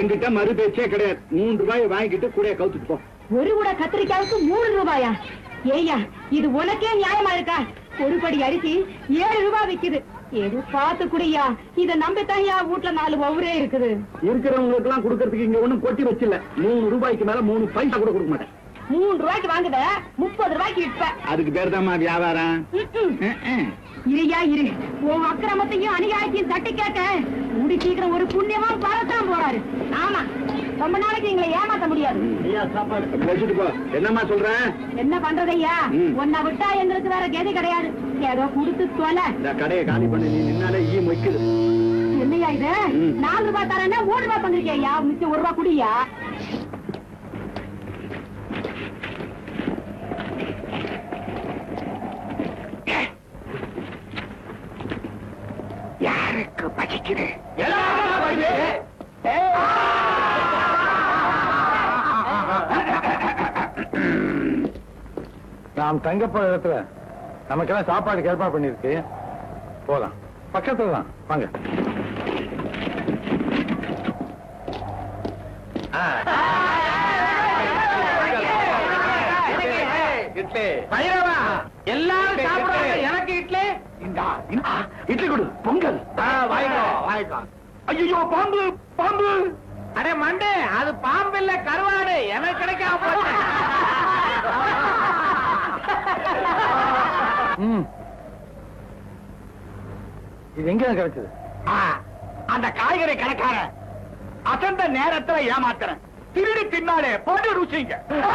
என்கிட்ட மறு பேச்சே கிடையாது மூணு ரூபாய் வாங்கிட்டு கூட கவுத்துட்டு போ ஒரு கூட கத்திரிக்காய்க்கு மூணு ரூபாயா ஏய்யா இது உனக்கே நியாயமா இருக்கா ஒரு படி அரிசி ஏழு ரூபாய் விக்குது ஏதோ பார்த்து குடியா இத நம்பித்தான் யா வீட்டுல நாலு ஒவ்வொரே இருக்குது இருக்கிறவங்களுக்கு எல்லாம் கொடுக்கறதுக்கு இங்க ஒண்ணும் கொட்டி வச்சில்ல மூணு ரூபாய்க்கு மேல மூணு பைசா கூட கொடுக்க மாட்டேன் மூணு ரூபாய்க்கு வாங்குத முப்பது ரூபாய்க்கு விற்ப அதுக்கு பேர் தான்மா வியாபாரம் ம்ம். அஹ், அஹ். இருயா இரு உன் அக்கிரமத்தையும் அநியாயத்தையும் தட்டி கேட்க முடி சீக்கிரம் ஒரு புண்ணியமா வரத்தான் போறாரு ஆமா ரொம்ப நாளைக்கு எங்களை ஏமாத்த முடியாது வச்சுட்டு போ என்னம்மா சொல்றேன் என்ன பண்றது ஐயா ம். உன்னை விட்டா எங்களுக்கு வேற கதி கிடையாது ஏதோ குடுத்து தொலை இந்த கடையை காலி பண்ணி நீ நின்னாலே ஈ மொய்க்குது என்னையா இது ம். நாலு ரூபாய் தரேன்னா மூணு ரூபாய் தந்திருக்கேன் ஐயா மிச்சம் ஒரு ரூபாய் குடியா யாருக்கு பசிக்குது நாம் தங்க போற இடத்துல நமக்கெல்லாம் சாப்பாடு ஏற்பாடு பண்ணிருக்கு போலாம் பக்கத்துல தான் வாங்க பைரவா எல்லாரும் சாப்பிடுறாங்க எனக்கு இட்லி இந்தா, இந்தா, இட்லி கொடு பொங்கல் ஆ, வாங்கிக்கோ வாங்கிக்கோ ஐயோ பாம்பு பாம்பு அடே மண்டே அது பாம்பு இல்ல கருவாடு எனக்கு கிடைக்காம போச்சு ம் இது எங்க கிடைச்சது ஆ, அந்த காய்கறி கடைக்காரன் அசந்த நேரத்துல ஏமாத்துறேன் திருடி தின்னாலே போட்டு ருசிங்க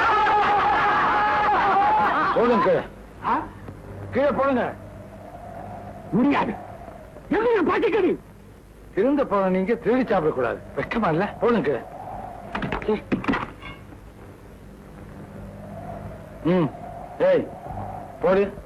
போடுங்க கீழே ஆ? கீழே போடுங்க முடியாது எங்க பசிக்குது திருந்த போற நீங்க திருடி சாப்பிடக்கூடாது வெக்கமா இல்ல போடுங்க கீழே ம் ஏய் போடு